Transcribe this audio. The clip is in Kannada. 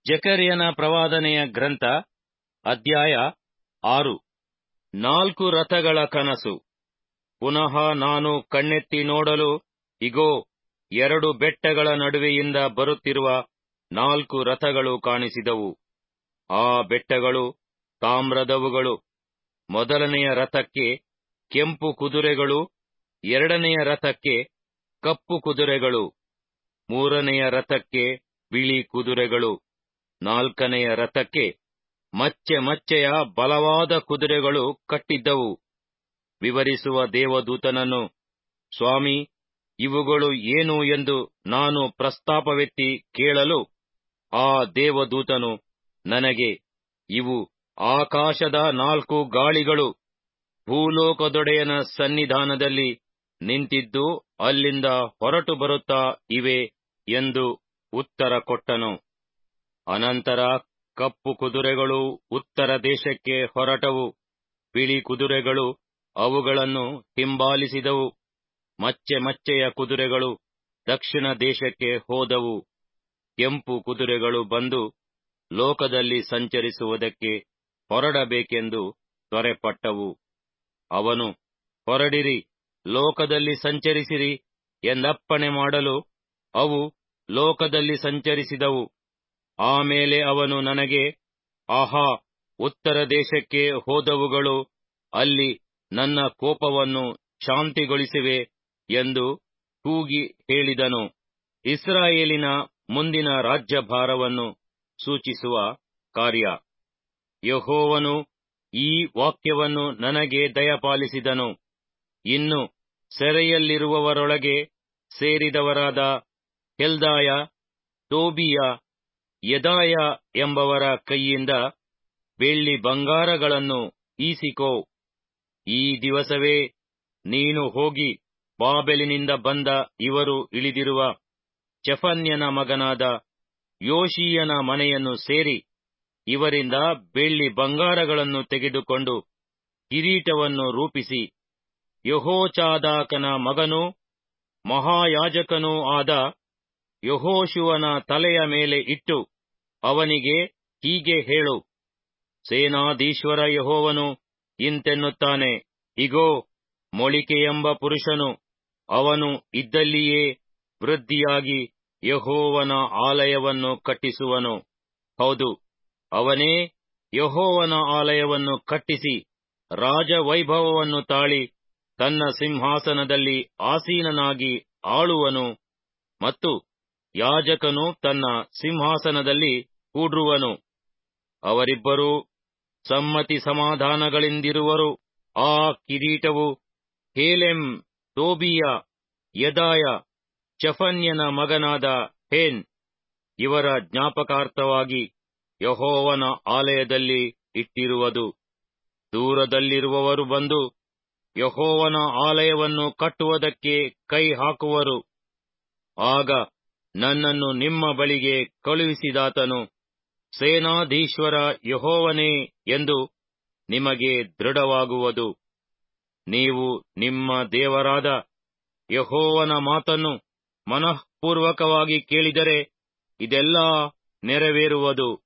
ಜಕರ್ಯನ ಪ್ರವಾದನೆಯ ಗ್ರಂಥ ಅಧ್ಯಾಯ ಆರು ನಾಲ್ಕು ರಥಗಳ ಕನಸು ಪುನಃ ನಾನು ಕಣ್ಣೆತ್ತಿ ನೋಡಲು ಇಗೋ ಎರಡು ಬೆಟ್ಟಗಳ ನಡುವೆಯಿಂದ ಬರುತ್ತಿರುವ ನಾಲ್ಕು ರಥಗಳು ಕಾಣಿಸಿದವು ಆ ಬೆಟ್ಟಗಳು ತಾಮ್ರದವುಗಳು ಮೊದಲನೆಯ ರಥಕ್ಕೆ ಕೆಂಪು ಕುದುರೆಗಳು ಎರಡನೆಯ ರಥಕ್ಕೆ ಕಪ್ಪು ಕುದುರೆಗಳು ಮೂರನೆಯ ರಥಕ್ಕೆ ಬಿಳಿ ಕುದುರೆಗಳು ನಾಲ್ಕನೆಯ ರಥಕ್ಕೆ ಮಚ್ಚೆ ಮಚ್ಚೆಯ ಬಲವಾದ ಕುದುರೆಗಳು ಕಟ್ಟಿದ್ದವು ವಿವರಿಸುವ ದೇವದೂತನನ್ನು ಸ್ವಾಮಿ ಇವುಗಳು ಏನು ಎಂದು ನಾನು ಪ್ರಸ್ತಾಪವೆತ್ತಿ ಕೇಳಲು ಆ ದೇವದೂತನು ನನಗೆ ಇವು ಆಕಾಶದ ನಾಲ್ಕು ಗಾಳಿಗಳು ಭೂಲೋಕದೊಡೆಯನ ಸನ್ನಿಧಾನದಲ್ಲಿ ನಿಂತಿದ್ದು ಅಲ್ಲಿಂದ ಹೊರಟು ಬರುತ್ತಾ ಇವೆ ಎಂದು ಉತ್ತರ ಕೊಟ್ಟನು ಅನಂತರ ಕಪ್ಪು ಕುದುರೆಗಳು ಉತ್ತರ ದೇಶಕ್ಕೆ ಹೊರಟವು ಬಿಳಿ ಕುದುರೆಗಳು ಅವುಗಳನ್ನು ಹಿಂಬಾಲಿಸಿದವು ಮಚ್ಚೆ ಮಚ್ಚೆಯ ಕುದುರೆಗಳು ದಕ್ಷಿಣ ದೇಶಕ್ಕೆ ಹೋದವು ಕೆಂಪು ಕುದುರೆಗಳು ಬಂದು ಲೋಕದಲ್ಲಿ ಸಂಚರಿಸುವುದಕ್ಕೆ ಹೊರಡಬೇಕೆಂದು ತ್ವರೆಪಟ್ಟವು ಅವನು ಹೊರಡಿರಿ ಲೋಕದಲ್ಲಿ ಸಂಚರಿಸಿರಿ ಎಂದಪ್ಪಣೆ ಮಾಡಲು ಅವು ಲೋಕದಲ್ಲಿ ಸಂಚರಿಸಿದವು ಆಮೇಲೆ ಅವನು ನನಗೆ ಆಹಾ ಉತ್ತರ ದೇಶಕ್ಕೆ ಹೋದವುಗಳು ಅಲ್ಲಿ ನನ್ನ ಕೋಪವನ್ನು ಶಾಂತಿಗೊಳಿಸಿವೆ ಎಂದು ಕೂಗಿ ಹೇಳಿದನು ಇಸ್ರಾಯೇಲಿನ ಮುಂದಿನ ರಾಜ್ಯಭಾರವನ್ನು ಸೂಚಿಸುವ ಕಾರ್ಯ ಯಹೋವನು ಈ ವಾಕ್ಯವನ್ನು ನನಗೆ ದಯಪಾಲಿಸಿದನು ಇನ್ನು ಸೆರೆಯಲ್ಲಿರುವವರೊಳಗೆ ಸೇರಿದವರಾದ ಹೆಲ್ದಾಯ ಟೋಬಿಯ ಯದಾಯ ಎಂಬವರ ಕೈಯಿಂದ ಬೆಳ್ಳಿ ಬಂಗಾರಗಳನ್ನು ಈಸಿಕೋ ಈ ದಿವಸವೇ ನೀನು ಹೋಗಿ ಬಾಬೆಲಿನಿಂದ ಬಂದ ಇವರು ಇಳಿದಿರುವ ಚೆಫನ್ಯನ ಮಗನಾದ ಯೋಶೀಯನ ಮನೆಯನ್ನು ಸೇರಿ ಇವರಿಂದ ಬೆಳ್ಳಿ ಬಂಗಾರಗಳನ್ನು ತೆಗೆದುಕೊಂಡು ಕಿರೀಟವನ್ನು ರೂಪಿಸಿ ಯಹೋಚಾದಾಕನ ಮಗನೂ ಮಹಾಯಾಜಕನೂ ಆದ ಯಹೋಶುವನ ತಲೆಯ ಮೇಲೆ ಇಟ್ಟು ಅವನಿಗೆ ಹೀಗೆ ಹೇಳು ಸೇನಾಧೀಶ್ವರ ಯಹೋವನು ಇಂತೆನ್ನುತ್ತಾನೆ ಇಗೋ ಮೊಳಿಕೆಯೆಂಬ ಪುರುಷನು ಅವನು ಇದ್ದಲ್ಲಿಯೇ ವೃದ್ಧಿಯಾಗಿ ಯಹೋವನ ಆಲಯವನ್ನು ಕಟ್ಟಿಸುವನು ಹೌದು ಅವನೇ ಯಹೋವನ ಆಲಯವನ್ನು ಕಟ್ಟಿಸಿ ರಾಜವೈಭವವನ್ನು ತಾಳಿ ತನ್ನ ಸಿಂಹಾಸನದಲ್ಲಿ ಆಸೀನನಾಗಿ ಆಳುವನು ಮತ್ತು ಯಾಜಕನು ತನ್ನ ಸಿಂಹಾಸನದಲ್ಲಿ ಕೂಡ್ರುವನು ಅವರಿಬ್ಬರೂ ಸಮ್ಮತಿ ಸಮಾಧಾನಗಳಿಂದಿರುವರು ಆ ಕಿರೀಟವು ಹೇಲೆಂ ಟೋಬಿಯ ಯದಾಯ ಚಫನ್ಯನ ಮಗನಾದ ಹೇನ್ ಇವರ ಜ್ಞಾಪಕಾರ್ಥವಾಗಿ ಯಹೋವನ ಆಲಯದಲ್ಲಿ ಇಟ್ಟಿರುವುದು ದೂರದಲ್ಲಿರುವವರು ಬಂದು ಯಹೋವನ ಆಲಯವನ್ನು ಕಟ್ಟುವುದಕ್ಕೆ ಕೈ ಹಾಕುವರು ಆಗ ನನ್ನನ್ನು ನಿಮ್ಮ ಬಳಿಗೆ ಕಳುಹಿಸಿದಾತನು ಸೇನಾಧೀಶ್ವರ ಯಹೋವನೇ ಎಂದು ನಿಮಗೆ ದೃಢವಾಗುವುದು ನೀವು ನಿಮ್ಮ ದೇವರಾದ ಯಹೋವನ ಮಾತನ್ನು ಮನಃಪೂರ್ವಕವಾಗಿ ಕೇಳಿದರೆ ಇದೆಲ್ಲಾ ನೆರವೇರುವುದು